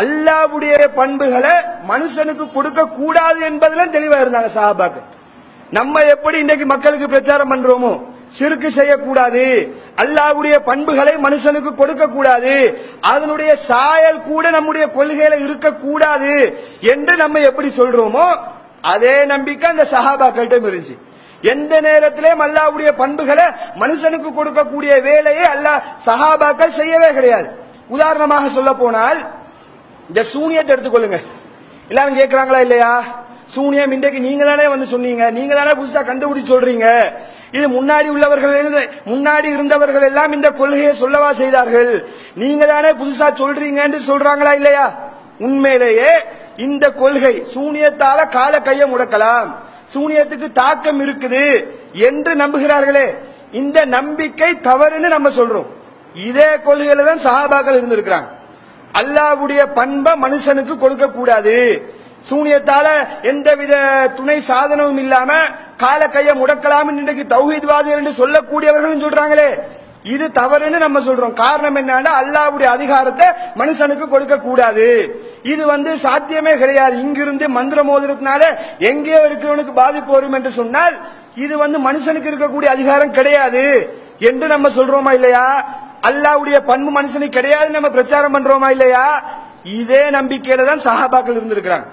அல்லாவுடைய பண்புகளை மனுஷனுக்கு கொடுக்க கூடாது என்பதுல தெளிவா இருந்தாங்க சஹாபாக்கள் நம்ம எப்படி இன்னைக்கு மக்களுக்கு பிரச்சாரம் பண்றோமோ சிறுக்கு செய்யக்கூடாது அல்லாவுடைய பண்புகளை மனுஷனுக்கு கொடுக்க கூடாது அதனுடைய சாயல் கூட நம்முடைய கொள்கையில இருக்கக்கூடாது என்று நம்ம எப்படி சொல்றோமோ அதே நம்பிக்கை அந்த சஹாபாக்கள்கிட்ட இருந்துச்சு எந்த நேரத்திலேயும் அல்லாவுடைய பண்புகளை மனுஷனுக்கு கொடுக்கக்கூடிய வேலையை அல்லாஹ் சஹாபாக்கள் செய்யவே கிடையாது உதாரணமாக சொல்ல போனால் இந்த சூனியத்தை எடுத்துக்கொள்ளுங்க எல்லாரும் கேட்கறாங்களா இல்லையா சூனியம் இன்றைக்கு நீங்க தானே வந்து சொன்னீங்க நீங்க தானே புதுசா கண்டுபிடிச்சு சொல்றீங்க இது முன்னாடி உள்ளவர்கள் இருந்து- முன்னாடி இருந்தவர்கள் எல்லாம் இந்த கொள்கையை சொல்லவா செய்தார்கள் நீங்க தானே புதுசா சொல்றீங்கன்னு சொல்றாங்களா இல்லையா உண்மையிலேயே இந்த கொள்கை சூனியத்தால கால கைய முடக்கலாம் சூனியத்துக்கு தாக்கம் இருக்குது என்று நம்புகிறார்களே இந்த நம்பிக்கை தவறுன்னு நம்ம சொல்றோம் இதே கொள்கையில தான் சஹாபாக்கள் இருந்திருக்கிறாங்க அல்லாவுடைய பண்பை மனுஷனுக்கு கொடுக்க கூடாது சூனியத்தால எந்தவித துணை சாதனமும் இல்லாம கால கைய முடக்கலாம் இன்றைக்கு தௌஹீத்வாதிகள் என்று சொல்லக்கூடியவர்கள் சொல்றாங்களே இது தவறுன்னு நம்ம சொல்றோம் காரணம் என்னன்னா அல்லாவுடைய அதிகாரத்தை மனுஷனுக்கு கொடுக்க கூடாது இது வந்து சாத்தியமே கிடையாது இங்கிருந்து மந்திரம் மோதிரத்தினால எங்கேயோ இருக்கிறவனுக்கு பாதிப்பு வரும் என்று சொன்னால் இது வந்து மனுஷனுக்கு இருக்கக்கூடிய அதிகாரம் கிடையாது என்று நம்ம சொல்றோமா இல்லையா அல்லாவுடைய பண்பு மனுஷனுக்கு கிடையாது நம்ம பிரச்சாரம் பண்றோமா இல்லையா இதே நம்பிக்கையில தான் சஹாபாக்கள் இருந்திருக்கிறாங்க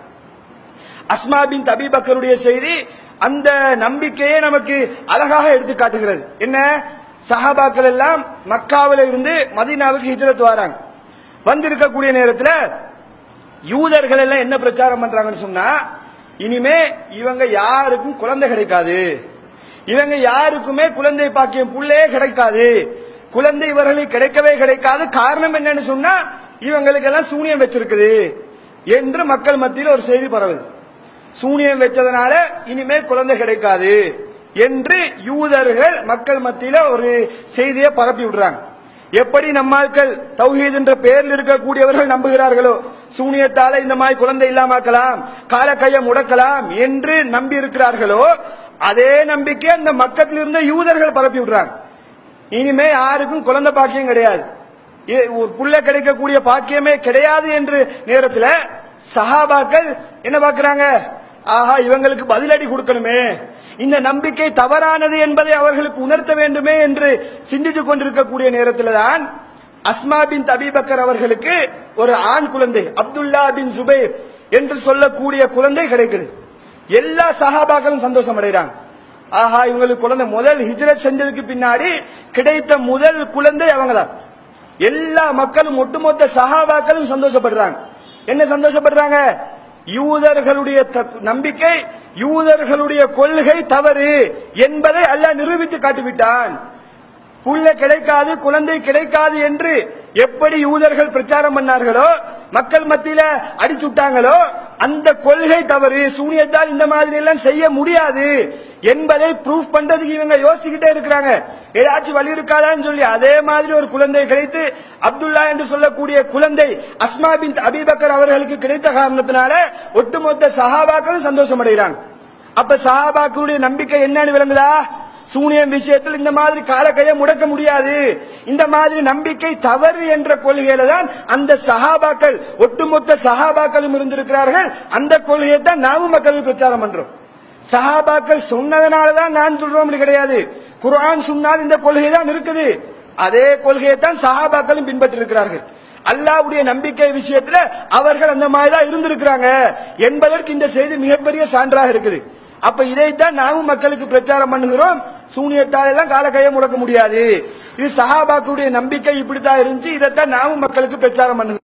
அஸ்மா பின் தபிபக்கருடைய செய்தி அந்த நம்பிக்கையை நமக்கு அழகாக எடுத்து காட்டுகிறது என்ன சஹாபாக்கள் எல்லாம் மக்காவில இருந்து மதீனாவுக்கு ஹிஜ்ரத் வராங்க வந்திருக்கக்கூடிய நேரத்தில் யூதர்கள் எல்லாம் என்ன பிரச்சாரம் பண்றாங்கன்னு சொன்னா இனிமே இவங்க யாருக்கும் குழந்தை கிடைக்காது இவங்க யாருக்குமே குழந்தை பாக்கியம் புள்ளே கிடைக்காது குழந்தை இவர்களுக்கு கிடைக்கவே கிடைக்காது காரணம் என்னன்னு சொன்னா இவங்களுக்கு எல்லாம் சூனியம் வச்சிருக்குது என்று மக்கள் மத்தியில் ஒரு செய்தி பரவுது சூனியம் வச்சதுனால இனிமே குழந்தை கிடைக்காது என்று யூதர்கள் மக்கள் மத்தியில ஒரு செய்தியை பரப்பி விடுறாங்க எப்படி நம்மாட்கள் தௌஹீத் என்ற பெயரில் இருக்கக்கூடியவர்கள் நம்புகிறார்களோ சூனியத்தால இந்த மாதிரி குழந்தை இல்லாமக்கலாம் கால கையை முடக்கலாம் என்று நம்பி இருக்கிறார்களோ அதே நம்பிக்கை அந்த மக்கத்தில் இருந்த யூதர்கள் பரப்பி விடுறாங்க இனிமே யாருக்கும் குழந்தை பாக்கியம் கிடையாது இ- ஒரு புள்ள கிடைக்கக்கூடிய பாக்கியமே கிடையாது என்று நேரத்தில் சஹாபாக்கள் என்ன பார்க்கறாங்க ஆஹா இவங்களுக்கு பதிலடி கொடுக்கணுமே இந்த நம்பிக்கை தவறானது என்பதை அவர்களுக்கு உணர்த்த வேண்டுமே என்று சிந்தித்துக் கொண்டிருக்கக்கூடிய நேரத்தில் தான் அஸ்மா பின் தபீபக்கர் அவர்களுக்கு ஒரு ஆண் குழந்தை அப்துல்லா பின் சுபைர் என்று சொல்லக்கூடிய குழந்தை கிடைக்குது எல்லா சஹாபாக்களும் சந்தோஷம் அடைகிறாங்க ஆஹா இவங்களுக்கு குழந்தை முதல் ஹிஜ்ரத் செஞ்சதுக்கு பின்னாடி கிடைத்த முதல் குழந்தை அவங்கதான் எல்லா மக்களும் ஒட்டுமொத்த சஹாபாக்களும் சந்தோஷப்படுறாங்க என்ன சந்தோஷப்படுறாங்க யூதர்களுடைய த- நம்பிக்கை யூதர்களுடைய கொள்கை தவறு என்பதை அல்லாஹ் நிரூபித்து காட்டிவிட்டான் புள்ள கிடைக்காது குழந்தை கிடைக்காது என்று எப்படி யூதர்கள் பிரச்சாரம் பண்ணார்களோ மக்கள் மத்தியில அடிச்சுட்டாங்களோ அந்த கொள்கை தவறு சூனியத்தால் இந்த மாதிரி எல்லாம் செய்ய முடியாது என்பதை ப்ரூஃப் பண்றதுக்கு இவங்க யோசிச்சுக்கிட்டே இருக்கிறாங்க ஏதாச்சும் வழி இருக்காதான்னு சொல்லி அதே மாதிரி ஒரு குழந்தை கிடைத்து அப்துல்லா என்று சொல்லக்கூடிய குழந்தை அஸ்மா பின் அபிபக்கர் அவர்களுக்கு கிடைத்த காரணத்தினால ஒட்டுமொத்த சஹாபாக்களும் சந்தோஷம் அடைகிறாங்க அப்ப சஹாபாக்களுடைய நம்பிக்கை என்னன்னு விளங்குதா சூனியம் விஷயத்தில் இந்த மாதிரி காலக்கைய முடக்க முடியாது இந்த மாதிரி நம்பிக்கை தவறு என்ற கொள்கையில தான் அந்த சஹாபாக்கள் ஒட்டுமொத்த சஹாபாக்களும் இருந்திருக்கிறார்கள் அந்த கொள்கையை தான் நாமும் மக்களுக்கு பிரச்சாரம் பண்றோம் சஹாபாக்கள் சொன்னதனால தான் நான் சொல்றோம் கிடையாது குர்ஆன் சொன்னால் இந்த கொள்கை தான் இருக்குது அதே கொள்கையை தான் சஹாபாக்களும் பின்பற்றி இருக்கிறார்கள் அல்லாவுடைய நம்பிக்கை விஷயத்துல அவர்கள் அந்த மாதிரி தான் இருந்திருக்கிறாங்க என்பதற்கு இந்த செய்தி மிகப்பெரிய சான்றாக இருக்குது அப்ப இதைத்தான் நாமும் மக்களுக்கு பிரச்சாரம் பண்ணுகிறோம் சூனியத்தால் எல்லாம் கால கையை முடக்க முடியாது இது சஹாபாக்களுடைய நம்பிக்கை இப்படித்தான் இருந்துச்சு இதைத்தான் நாமும் மக்களுக்கு பிரச்சாரம் பண்ணுகிறோம்